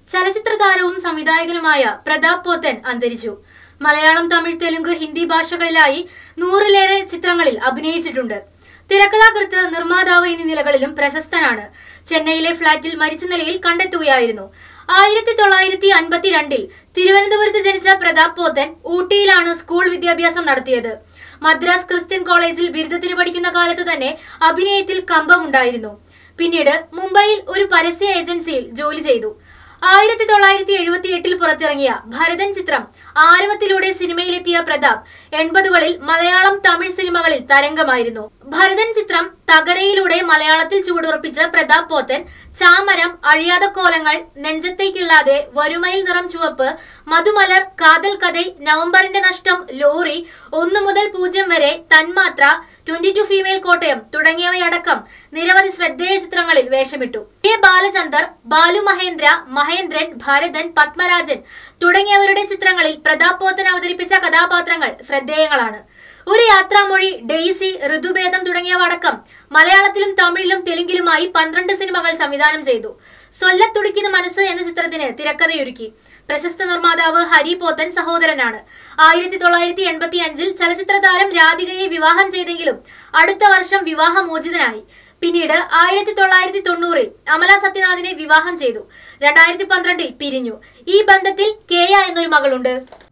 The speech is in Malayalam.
ചലച്ചിത്ര താരവും സംവിധായകനുമായ പ്രതാപ് പോത്തൻ അന്തരിച്ചു മലയാളം തമിഴ് തെലുങ്ക് ഹിന്ദി ഭാഷകളിലായി നൂറിലേറെ ചിത്രങ്ങളിൽ അഭിനയിച്ചിട്ടുണ്ട് തിരക്കഥാകൃത്ത് നിർമ്മാതാവ് എന്നീ നിലകളിലും പ്രശസ്തനാണ് ചെന്നൈയിലെ ഫ്ളാറ്റിൽ മരിച്ച നിലയിൽ കണ്ടെത്തുകയായിരുന്നു ആയിരത്തി തൊള്ളായിരത്തി അൻപത്തിരണ്ടിൽ തിരുവനന്തപുരത്ത് ജനിച്ച പ്രതാപ് പോത്തൻ ഊട്ടിയിലാണ് സ്കൂൾ വിദ്യാഭ്യാസം നടത്തിയത് മദ്രാസ് ക്രിസ്ത്യൻ കോളേജിൽ ബിരുദത്തിന് പഠിക്കുന്ന കാലത്തു തന്നെ അഭിനയത്തിൽ കമ്പമുണ്ടായിരുന്നു പിന്നീട് മുംബൈയിൽ ഒരു പരസ്യ ഏജൻസിയിൽ ജോലി ചെയ്തു ആയിരത്തി തൊള്ളായിരത്തി എഴുപത്തി എട്ടിൽ പുറത്തിറങ്ങിയ ഭരതൻ ചിത്രം ആരവത്തിലൂടെ സിനിമയിലെത്തിയ പ്രതാപ് എൺപതുകളിൽ മലയാളം തമിഴ് സിനിമകളിൽ തരംഗമായിരുന്നു ഭരതൻ ചിത്രം തകരയിലൂടെ മലയാളത്തിൽ ചുവടുറപ്പിച്ച പ്രതാപ് പോത്തൻ ചാമരം അഴിയാത കോലങ്ങൾ നെഞ്ചത്തേക്കില്ലാതെ വരുമയിൽ നിറം ചുവപ്പ് മധുമലർ കാതൽ കഥൈ നവംബറിന്റെ നഷ്ടം ലോറി ഒന്നു മുതൽ പൂജ്യം വരെ തന്മാത്ര ട്വന്റി ടു ഫീമെയിൽ കോട്ടയം തുടങ്ങിയവയടക്കം നിരവധി ശ്രദ്ധേയ ചിത്രങ്ങളിൽ വേഷമിട്ടു കെ ബാലചന്ദർ ബാലു മഹേന്ദ്ര മഹേന്ദ്രൻ ഭരതൻ പത്മരാജൻ തുടങ്ങിയവരുടെ ചിത്രങ്ങളിൽ പ്രതാപ് പോത്തൻ അവതരിപ്പിച്ച കഥാപാത്രങ്ങൾ ശ്രദ്ധേയങ്ങളാണ് ഒരു യാത്രാമൊഴി ഡെയ്സി ഋതുഭേദം തുടങ്ങിയവ അടക്കം മലയാളത്തിലും തമിഴിലും തെലുങ്കിലുമായി പന്ത്രണ്ട് സിനിമകൾ സംവിധാനം ചെയ്തു സൊല്ലത്തുടിക്കുന്ന മനസ്സ് എന്ന ചിത്രത്തിന് തിരക്കഥയൊരുക്കി പ്രശസ്ത നിർമ്മാതാവ് ഹരി പോത്തൻ സഹോദരനാണ് ആയിരത്തി തൊള്ളായിരത്തി എൺപത്തി അഞ്ചിൽ ചലച്ചിത്ര താരം രാധികയെ വിവാഹം ചെയ്തെങ്കിലും അടുത്ത വർഷം വിവാഹമോചിതനായി പിന്നീട് ആയിരത്തി തൊള്ളായിരത്തി തൊണ്ണൂറിൽ അമല സത്യനാഥിനെ വിവാഹം ചെയ്തു രണ്ടായിരത്തി പന്ത്രണ്ടിൽ പിരിഞ്ഞു ഈ ബന്ധത്തിൽ കേയ എന്നൊരു മകളുണ്ട്